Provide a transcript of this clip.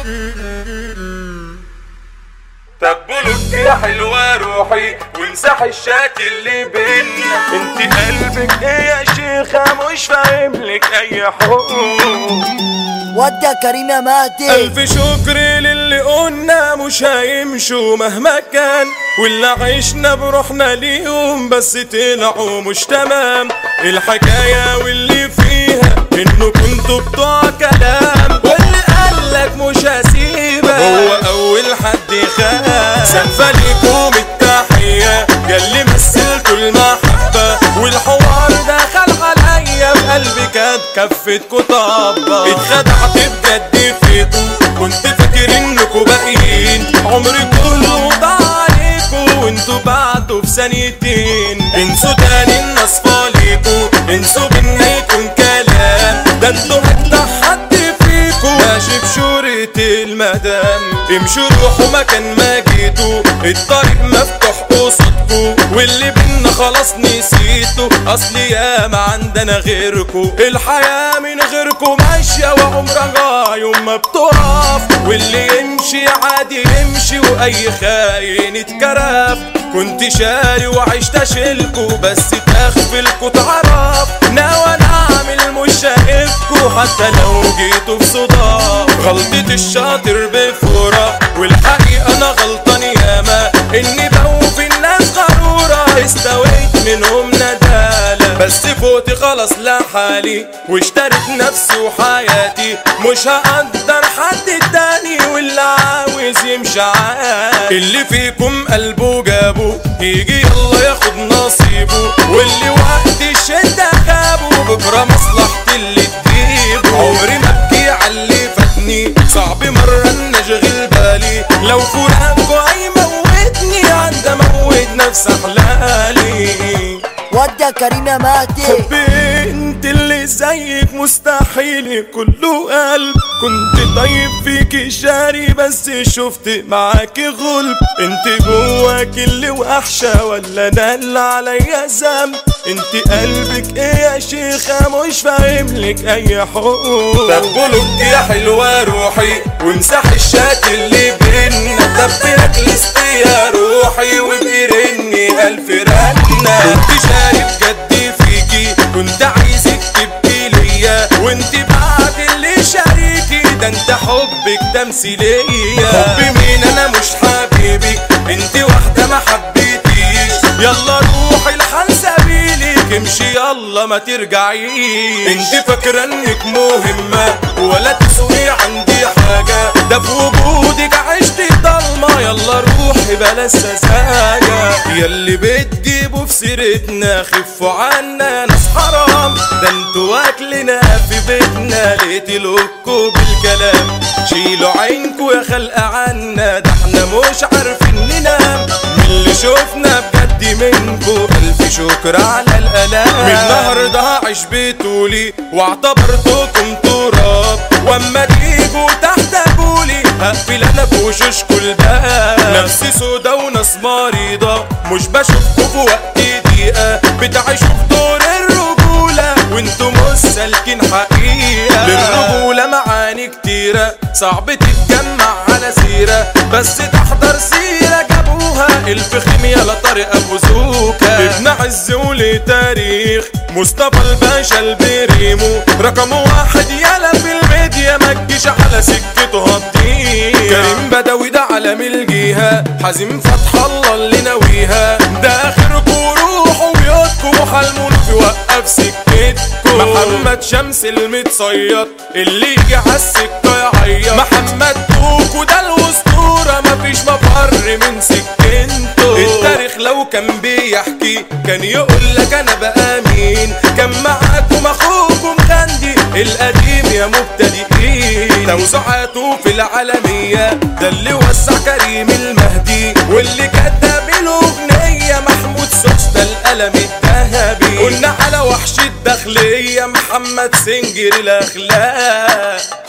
طب بلوك يا حلوة روحي وامسح الشات اللي بينا انت قلبك ايه يا شيخة مش فاهم لك اي حقوق ودي يا كريم يا مهدي ألف شكر للي قلنا مش هيمشوا مهما كان واللي عشنا بروحنا ليهم بس طلعوا مش تمام الحكاية واللي فيها إنه كنتوا بتوع كلام واللي قالك مش هسيبك هو أول حد خان سالفة ليكم التحية ياللي مثلتوا المحبة والحوار دخل عليا بقلبي كانت كفتكوا طابة اتخدعت بجد فيكوا كنت فاكر انكوا باقيين عمري كله ضاع عليكوا وانتوا بعدوا في ثانيتين انسوا تاني الناس فاليكوا انسوا بينا يكون كلام ده انتوا اجدع حد فيكوا ماشي بشورة المدام امشوا روحوا مكان ما جيتوا الطريق مفتوح قصادكوا واللي بينا خلاص نسيتوا اصل يا ما عندنا غيركوا الحياة من غيركوا ماشية وعمرها يوم ما بتقف واللي يمشي عادي يمشي واي خاين اتكرف كنت شاري وعشت اشيلكوا بس تغفلكوا تعرف ناوي انا اعمل مش شايفكوا حتى لو جيتوا في صداع غلطة الشاطر بفورة والحقيقة انا غلطان ياما اني بوف الناس غرورة استويت منهم ندالة بس فوتي خلاص لحالي واشتريت نفسي وحياتي مش هقدر حد تاني واللي عاوز يمشي عادي اللي فيكم قلبه جابه يجي يلا ياخد نصيبه واللي وقت الشدة غابه بكرة مصلحتي اللي تجيبه عمري ما ابكي على اللي فاتني صعب مرة ان اشغل بالي لو فراقكوا هيموتني عند اموت نفس احلالي ودي يا كريم يا مهدي بنت اللي زيك مستحيل كله قلب كنت طيب فيكي شاري بس شفت معاكي غلب انت جواك اللي وحشة ولا انا اللي عليا ذنب انت قلبك ايه يا شيخة مش فاهم لك اي حقوق طب بلوك يا حلوة روحي وامسح الشات اللي بينا طب بلاك ليست يا روحي وبيرني الف رنة كنت شايف جدي فيكي كنت عايزك تبكي ليا وانت بعد اللي شاريكي ده انت حبك تمثيلية حب مين انا مش حبيبك انت واحدة ما حبيتيش يلا روحي لحال سبيلك امشي يلا ما ترجعيش انت فاكرة انك مهمة ولا تسوي عندي حاجة ده في وجودك عشت ضلمة يلا روحي بلا سذاجة ياللي بتجيبوا في سيرتنا خفوا عنا ناس حرام ده انتوا واكلنا في بيتنا لقتلوكوا بالكلام شيلوا عينكوا يا خلق عنا ده احنا مش عارفين ننام من اللي شفنا بجد منكوا الف شكر على الالام من النهارده هعيش بطولي واعتبرتكم تراب واما تيجوا تحت قولي هقفل انا في وشوشكوا الباب نفسي سودا وناس مريضة مش بشوفكوا في وقت دقيقة بتعيشوا في دور الرجولة وانتوا مش سالكين حقيقة للرجولة معاني كتيرة صعب تتجمع على سيرة بس تحضر سيرة جابوها الفخم يلا طارق ابو زوكا ابن عز وليه تاريخ مصطفى الباشا البريمو رقم واحد يلا في الميديا ما تجيش على سكته هتضيع كريم بدوي ده علم الجيهة حازم فتح الله اللي ناويها ده اخركوا روحوا بيوتكم وحلموا في وقف سكتكم محمد شمس المتصيد اللي يجي عالسكة يعيط محمد توكو ده الاسطورة مفيش مفر من سكنته التاريخ لو كان بيحكي كان يقول لك انا بقى مين كان معاكم اخوكم غاندي القديم يا مبتدئين توسعاته في العالمية ده اللي وسع كريم المهدي واللي كتب الاغنية محمود سوس ده القلم الذهبي قلنا على وحش الداخلية محمد سنجر الاخلاق